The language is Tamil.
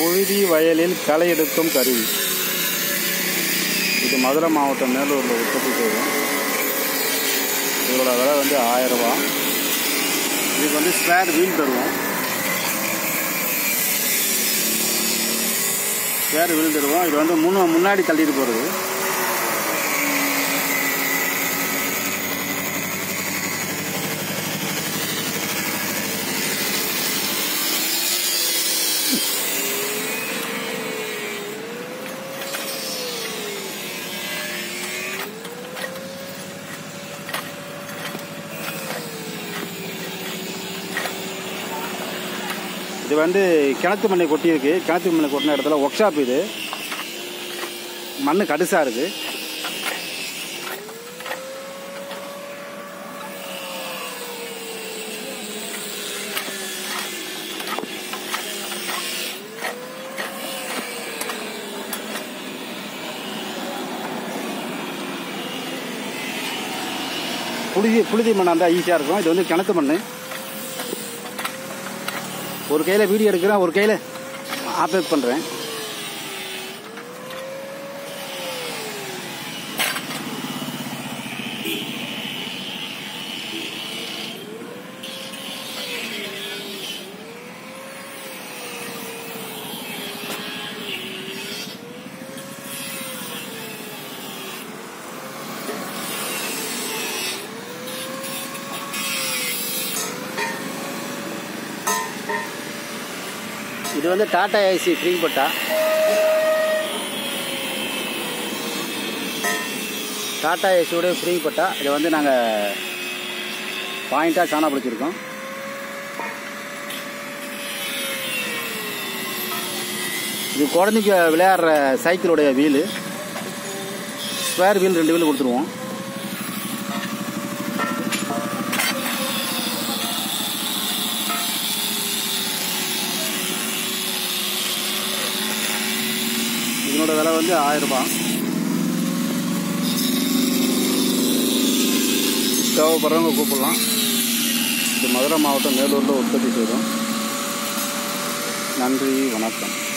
புழுதி வயலில் களை எடுக்கும் கருவி இது மதுரை மாவட்டம் மேலூரில் உற்பத்தி செய்வோம் இதோட விலை வந்து ஆயிரம் ரூபா இதுக்கு வந்து ஸ்பேர் வீல் தருவோம் ஸ்பேர் வீல் தருவோம் இது வந்து முன்ன முன்னாடி தள்ளிட்டு போகிறது இது வந்து கிணத்து மண்ணை கொட்டியிருக்கு கிணத்து மண்ணை கொட்டின இடத்துல ஒர்க் ஷாப் இது மண் கடுசாக இருக்குது புழுதி புழுதி மண்ணாக இருந்தால் ஈஸியாக இருக்கும் இது வந்து கிணத்து மண் ஒரு கையில் வீடியோ எடுக்கிறேன் ஒரு கையில் ஆப்ரேட் பண்ணுறேன் இது வந்து டாடா ஏசி ஃப்ரீ பட்டா டாடா ஏசியோட ஃப்ரீ பட்டா இதை வந்து நாங்கள் பாயிண்ட்டாக சாணா பிடிச்சிருக்கோம் இது குழந்தைக்கு விளையாடுற சைக்கிளுடைய வீலு ஸ்கொயர் வீல் ரெண்டு வீல் கொடுத்துருவோம் இதனோட விலை வந்து ஆயிரம் ரூபாய் தேவைப்படுறவங்க கூப்பிடலாம் இது மதுரை மாவட்டம் மேலூரில் உற்பத்தி செய்கிறோம் நன்றி வணக்கம்